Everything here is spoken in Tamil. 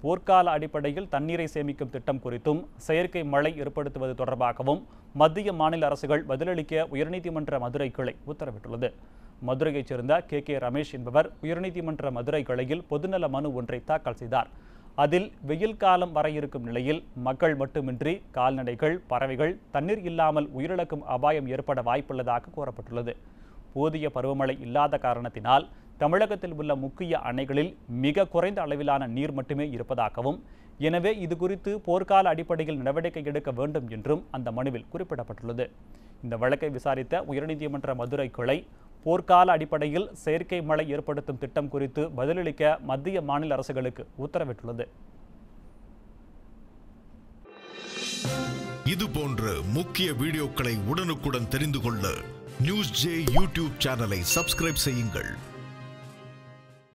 போர்க்கால அடிப்படையில் தண்ணீரை சேமிக்கும் திட்டம் குறித்தும் செயற்கை மழை ஏற்படுத்துவது தொடர்பாகவும் மத்திய மாநில அரசுகள் பதிலளிக்க உயர்நீதிமன்ற மதுரை கிளை உத்தரவிட்டுள்ளது மதுரையைச் சேர்ந்த கே கே ரமேஷ் என்பவர் உயர்நீதிமன்ற மதுரை கிளையில் பொதுநல மனு ஒன்றை தாக்கல் செய்தார் அதில் வெயில் காலம் வர இருக்கும் நிலையில் மக்கள் மட்டுமின்றி கால்நடைகள் பறவைகள் தண்ணீர் இல்லாமல் உயிரிழக்கும் அபாயம் ஏற்பட வாய்ப்புள்ளதாக கூறப்பட்டுள்ளது போதிய பருவமழை இல்லாத காரணத்தினால் தமிழகத்தில் உள்ள முக்கிய அணைகளில் மிக குறைந்த அளவிலான நீர் மட்டுமே இருப்பதாகவும் எனவே இது குறித்து போர்க்கால அடிப்படையில் நடவடிக்கை எடுக்க வேண்டும் என்றும் அந்த மனுவில் குறிப்பிடப்பட்டுள்ளது இந்த வழக்கை விசாரித்த உயர்நீதிமன்ற மதுரை கிளை போர்க்கால அடிப்படையில் செயற்கை மழை ஏற்படுத்தும் திட்டம் குறித்து பதிலளிக்க மத்திய மாநில அரசுகளுக்கு உத்தரவிட்டுள்ளது இது போன்ற முக்கிய வீடியோக்களை உடனுக்குடன் தெரிந்து கொள்ள நியூஸ் ஜே யூடியூப் சேனலை சப்ஸ்கிரைப் செய்யுங்கள்